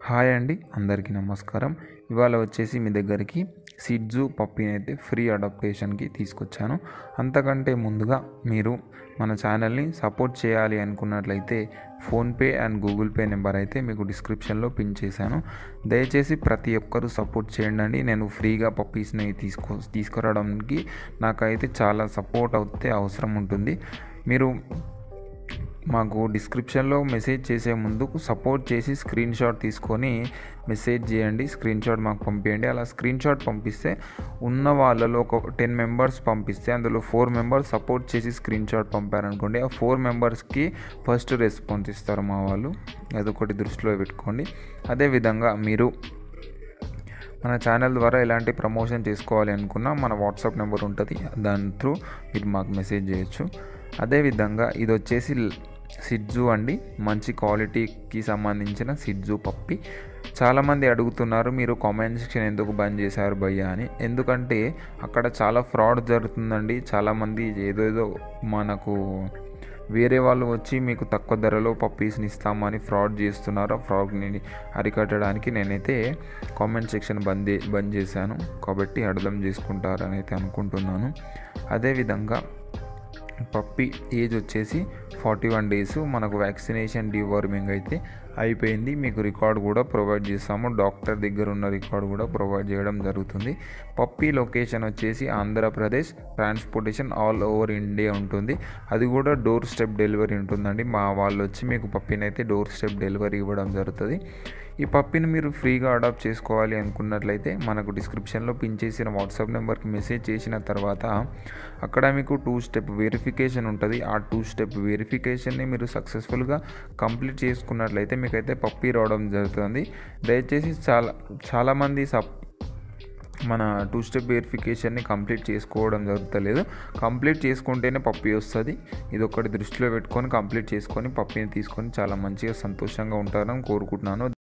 hi అండి అందరికీ నమస్కారం ఇవాళ వచ్చేసి మీ దగ్గరికి సిడ్జు పప్పీని అయితే ఫ్రీ అడాప్టేషన్కి తీసుకొచ్చాను అంతకంటే ముందుగా మీరు మన ఛానల్ని సపోర్ట్ చేయాలి అనుకున్నట్లయితే PhonePe and Google Pay number అయితే మీకు డిస్క్రిప్షన్లో పిన్ చేశాను దయచేసి ప్రతి ఒక్కరూ సపోర్ట్ చేయండి అండి నేను ఫ్రీగా పప్పీస్ని తీసుకో తీసుకురావడానికి నాకైతే చాలా సపోర్ట్ అయితే అవసరం ఉంటుంది మీరు మాకు డిస్క్రిప్షన్లో మెసేజ్ చేసే ముందు సపోర్ట్ చేసి స్క్రీన్ షాట్ తీసుకొని మెసేజ్ చేయండి స్క్రీన్ షాట్ మాకు పంపించండి అలా స్క్రీన్ షాట్ పంపిస్తే ఉన్న వాళ్ళలో ఒక టెన్ మెంబర్స్ పంపిస్తే అందులో ఫోర్ మెంబర్స్ సపోర్ట్ చేసి స్క్రీన్ షాట్ పంపారనుకోండి ఆ ఫోర్ మెంబర్స్కి ఫస్ట్ రెస్పాన్స్ ఇస్తారు మా వాళ్ళు అదొకటి దృష్టిలో పెట్టుకోండి అదేవిధంగా మీరు మన ఛానల్ ద్వారా ఎలాంటి ప్రమోషన్ చేసుకోవాలి అనుకున్నా మన వాట్సాప్ నెంబర్ ఉంటుంది దాని త్రూ మీరు మాకు మెసేజ్ చేయొచ్చు అదేవిధంగా ఇది వచ్చేసి సిడ్జు అండి మంచి క్వాలిటీకి సంబంధించిన సిడ్జు పప్పి చాలామంది అడుగుతున్నారు మీరు కామెంట్ సెక్షన్ ఎందుకు బంద్ చేశారు భయ్య అని ఎందుకంటే అక్కడ చాలా ఫ్రాడ్ జరుగుతుందండి చాలామంది ఏదేదో మనకు వేరే వాళ్ళు వచ్చి మీకు తక్కువ ధరలో పప్పీస్ని ఇస్తామని ఫ్రాడ్ చేస్తున్నారు ఆ ఫ్రాడ్ని అరికట్టడానికి నేనైతే కామెంట్ సెక్షన్ బంద్ బంద్ చేశాను కాబట్టి అర్థం చేసుకుంటారని అయితే అనుకుంటున్నాను అదేవిధంగా పప్పి ఏజ్ వచ్చేసి ఫార్టీ వన్ డేస్ మనకు వ్యాక్సినేషన్ డివార్మింగ్ అయితే అయిపోయింది మీకు రికార్డ్ కూడా ప్రొవైడ్ చేస్తాము డాక్టర్ దగ్గర ఉన్న రికార్డ్ కూడా ప్రొవైడ్ చేయడం జరుగుతుంది పప్పి లొకేషన్ వచ్చేసి Andhra Pradesh transportation all over India ఉంటుంది అది కూడా డోర్ స్టెప్ డెలివరీ ఉంటుందండి మా వాళ్ళు వచ్చి మీకు పప్పిని అయితే డోర్ స్టెప్ డెలివరీ ఇవ్వడం జరుగుతుంది ఈ పప్పిని మీరు ఫ్రీగా అడాప్ట్ చేసుకోవాలి అనుకున్నట్లయితే మనకు డిస్క్రిప్షన్లో పిన్ చేసిన వాట్సాప్ నెంబర్కి మెసేజ్ చేసిన తర్వాత అక్కడ మీకు టూ స్టెప్ వెరిఫికేషన్ ఉంటుంది ఆ టూ స్టెప్ వెరిఫికేషన్ని మీరు సక్సెస్ఫుల్గా కంప్లీట్ చేసుకున్నట్లయితే మీకైతే పప్పి రావడం జరుగుతుంది దయచేసి చాలా చాలామంది సప్ మన టూ స్టెప్ వెరిఫికేషన్ని కంప్లీట్ చేసుకోవడం జరుగుతలేదు కంప్లీట్ చేసుకుంటేనే పప్పి వస్తుంది ఇది ఒకటి దృష్టిలో పెట్టుకొని కంప్లీట్ చేసుకొని పప్పిని తీసుకొని చాలా మంచిగా సంతోషంగా ఉంటారని కోరుకుంటున్నాను